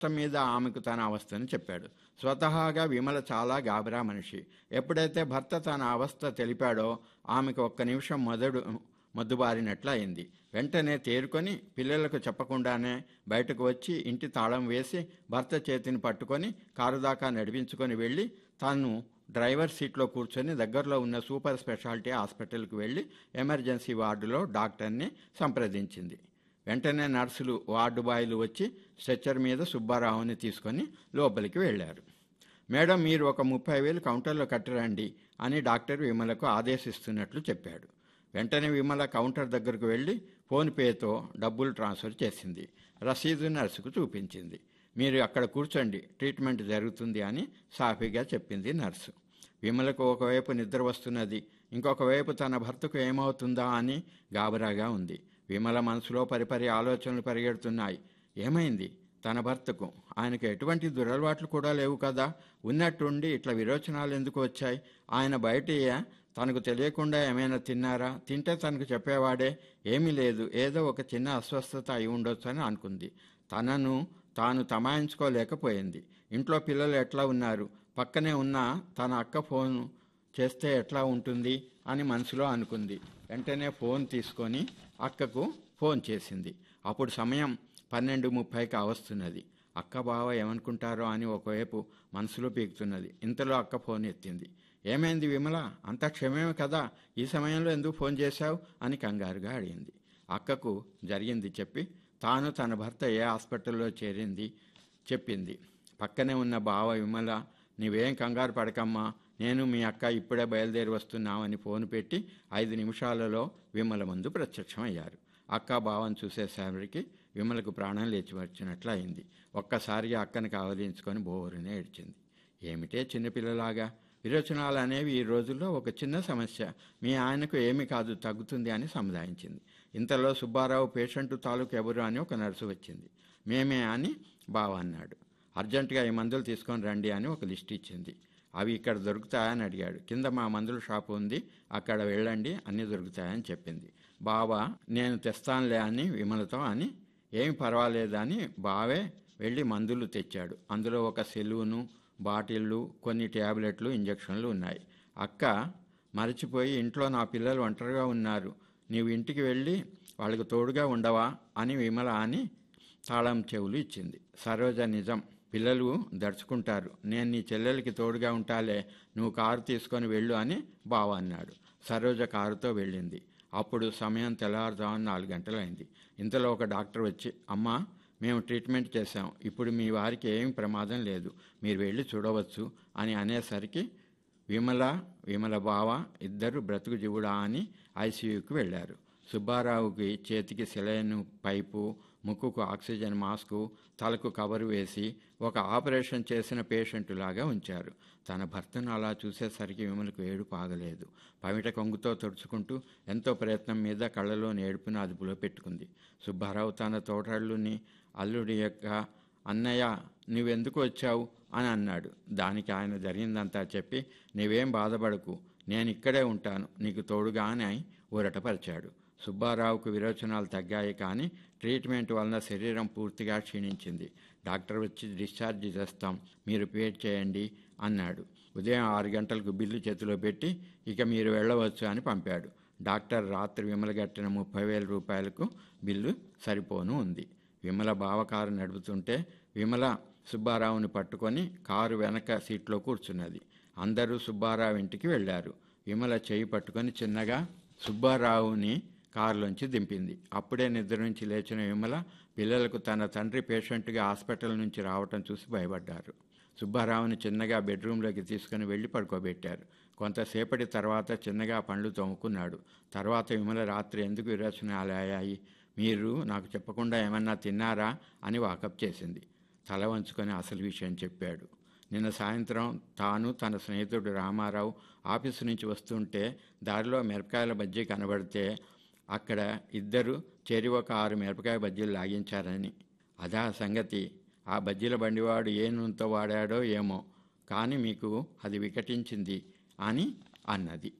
మొత్తం మీద ఆమెకు తన అవస్థను చెప్పాడు స్వతహాగా విమల చాలా గాబరా మనిషి ఎప్పుడైతే భర్త తన అవస్థ తెలిపాడో ఆమెకు ఒక్క నిమిషం మొదడు మొద్దుబారినట్లు అయింది వెంటనే తేరుకొని పిల్లలకు చెప్పకుండానే బయటకు వచ్చి ఇంటి తాళం వేసి భర్త చేతిని పట్టుకొని కారు దాకా నడిపించుకొని వెళ్ళి తాను డ్రైవర్ సీట్లో కూర్చొని దగ్గరలో ఉన్న సూపర్ స్పెషాలిటీ హాస్పిటల్కి వెళ్ళి ఎమర్జెన్సీ వార్డులో డాక్టర్ని సంప్రదించింది వెంటనే నర్సులు వార్డు బాయ్లు వచ్చి స్ట్రెచ్చర్ మీద సుబ్బారావుని తీసుకొని లోపలికి వెళ్ళారు మేడం మీరు ఒక ముప్పై వేలు కౌంటర్లో కట్టరండి అని డాక్టర్ విమలకు ఆదేశిస్తున్నట్లు చెప్పాడు వెంటనే విమల కౌంటర్ దగ్గరకు వెళ్ళి ఫోన్పేతో డబ్బులు ట్రాన్స్ఫర్ చేసింది రసీదు నర్సుకు చూపించింది మీరు అక్కడ కూర్చోండి ట్రీట్మెంట్ జరుగుతుంది అని సాఫీగా చెప్పింది నర్సు విమలకు ఒకవైపు నిద్ర వస్తున్నది ఇంకొక వైపు తన భర్తకు ఏమవుతుందా అని గాబరాగా ఉంది విమల మనసులో పరిపరి ఆలోచనలు పరిగెడుతున్నాయి ఏమైంది తన భర్తకు ఆయనకు ఎటువంటి దురలవాట్లు కూడా లేవు కదా ఉన్నట్టుండి ఇట్లా విరోచనాలు ఎందుకు వచ్చాయి ఆయన బయట తనకు తెలియకుండా ఏమైనా తిన్నారా తింటే తనకు చెప్పేవాడే ఏమీ లేదు ఏదో ఒక చిన్న అస్వస్థత అయి ఉండొచ్చు అని అనుకుంది తనను తాను తమాయించుకోలేకపోయింది ఇంట్లో పిల్లలు ఎట్లా ఉన్నారు పక్కనే ఉన్న తన అక్క ఫోన్ చేస్తే ఎట్లా ఉంటుంది అని మనసులో అనుకుంది వెంటనే ఫోన్ తీసుకొని అక్కకు ఫోన్ చేసింది అప్పుడు సమయం పన్నెండు ముప్పైకి అవస్తున్నది అక్క బావ ఏమనుకుంటారో అని ఒకవైపు మనసులో పీకుతున్నది ఇంతలో అక్క ఫోన్ ఎత్తింది ఏమైంది విమల అంతా క్షమేమే కదా ఈ సమయంలో ఎందుకు ఫోన్ చేశావు అని కంగారుగా అడిగింది అక్కకు జరిగింది చెప్పి తాను తన భర్త ఏ హాస్పిటల్లో చేరింది చెప్పింది పక్కనే ఉన్న బావ విమల నీవేం కంగారు పడకమ్మా నేను మీ అక్క ఇప్పుడే బయలుదేరి వస్తున్నామని ఫోన్ పెట్టి ఐదు నిమిషాలలో విమల ముందు ప్రత్యక్షమయ్యారు అక్క బావని చూసేసరికి విమలకు ప్రాణం లేచి వచ్చినట్లు అయింది ఒక్కసారిగా అక్కని కావలించుకొని బోరునే ఏడ్చింది ఏమిటే చిన్నపిల్లలాగా విరోచనాలు అనేవి ఈ రోజుల్లో ఒక చిన్న సమస్య మీ ఆయనకు ఏమీ కాదు తగ్గుతుంది అని సముదాయించింది ఇంతలో సుబ్బారావు పేషెంట్ తాలూకు ఎవరు అని ఒక నర్సు వచ్చింది మేమే అని బావ అన్నాడు అర్జెంటుగా ఈ మందులు తీసుకొని రండి అని ఒక లిస్ట్ ఇచ్చింది అవి ఇక్కడ దొరుకుతాయని అడిగాడు కింద మా మందుల షాపు ఉంది అక్కడ వెళ్ళండి అన్నీ దొరుకుతాయని చెప్పింది బావ నేను తెస్తానులే అని విమలతో అని ఏమి పర్వాలేదని బావే వెళ్ళి మందులు తెచ్చాడు అందులో ఒక సెలూను బాటిళ్ళు కొన్ని ట్యాబ్లెట్లు ఇంజక్షన్లు ఉన్నాయి అక్క మరచిపోయి ఇంట్లో నా పిల్లలు ఒంటరిగా ఉన్నారు నీవు ఇంటికి వెళ్ళి వాళ్ళకు తోడుగా ఉండవా అని విమల అని తాళం చెవులు ఇచ్చింది సరోజ నిజం పిల్లలు దడుచుకుంటారు నేను నీ చెల్లెలకి తోడుగా ఉంటాలే నువ్వు కారు తీసుకొని వెళ్ళు అని బావ అన్నాడు సరోజ కారుతో వెళ్ళింది అప్పుడు సమయం తెల్లవారుజామున నాలుగు గంటలైంది ఇంతలో ఒక డాక్టర్ వచ్చి అమ్మా మేము ట్రీట్మెంట్ చేశాం ఇప్పుడు మీ వారికి ఏమి ప్రమాదం లేదు మీరు వెళ్ళి చూడవచ్చు అని అనేసరికి విమల విమల బావ ఇద్దరు బ్రతుకు జీవుడా అని ఐసీయూకి వెళ్ళారు సుబ్బారావుకి చేతికి సెలైన్ పైపు ముక్కుకు ఆక్సిజన్ మాస్కు తలకు కవరు వేసి ఒక ఆపరేషన్ చేసిన పేషెంట్ లాగా ఉంచారు తన భర్తను అలా చూసేసరికి విమలకు ఏడుపు ఆగలేదు పమిట కొంగుతో తుడుచుకుంటూ ఎంతో ప్రయత్నం మీద కళ్ళలోని ఏడుపును అదుపులో పెట్టుకుంది సుబ్బారావు తన తోటళ్ళుని అల్లుడి యొక్క అన్నయ్య నువ్వెందుకు వచ్చావు అని అన్నాడు దానికి ఆయన జరిగిందంతా చెప్పి నీవేం బాధపడకు నేను ఇక్కడే ఉంటాను నీకు తోడుగా అని ఊరటపరిచాడు సుబ్బారావుకు విరోచనాలు తగ్గాయి కానీ ట్రీట్మెంట్ వలన శరీరం పూర్తిగా క్షీణించింది డాక్టర్ వచ్చి డిశ్చార్జ్ చేస్తాం మీరు పే చేయండి అన్నాడు ఉదయం ఆరు గంటలకు బిల్లు చేతిలో పెట్టి ఇక మీరు వెళ్ళవచ్చు అని పంపాడు డాక్టర్ రాత్రి విమల గట్టిన ముప్పై వేల రూపాయలకు బిల్లు సరిపోను ఉంది విమల బావ కారు నడుపుతుంటే విమల సుబ్బారావుని పట్టుకొని కారు వెనక సీట్లో కూర్చున్నది అందరూ సుబ్బారావు ఇంటికి వెళ్ళారు విమల చేయి పట్టుకొని చిన్నగా సుబ్బారావుని కారులోంచి దింపింది అప్పుడే నిద్ర నుంచి లేచిన విమల పిల్లలకు తన తండ్రి పేషెంట్గా హాస్పిటల్ నుంచి రావటం చూసి భయపడ్డారు సుబ్బారావుని చిన్నగా బెడ్రూమ్లోకి తీసుకుని వెళ్ళి పడుకోబెట్టారు కొంతసేపటి తర్వాత చిన్నగా పండ్లు తోముకున్నాడు తర్వాత విమల రాత్రి ఎందుకు విరోచనాలు అయ్యాయి మీరు నాకు చెప్పకుండా ఏమన్నా తిన్నారా అని వాకప్ చేసింది తల వంచుకొని అసలు విషయం చెప్పాడు నిన్న సాయంత్రం తాను తన స్నేహితుడు రామారావు ఆఫీసు నుంచి వస్తుంటే దారిలో మిరపకాయల బజ్జీ కనబడితే అక్కడ ఇద్దరు చెరి ఒక ఆరు మిరపకాయ బజ్జీలు లాగించారని అదా సంగతి ఆ బజ్జీల బండివాడు ఏ నూనెతో వాడాడో ఏమో కానీ మీకు అది వికటించింది అని అన్నది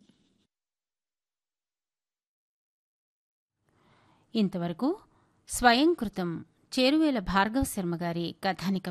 ఇంతవరకు స్వయంకృతం చేరువేల భార్గవ శర్మ గారి కథానిక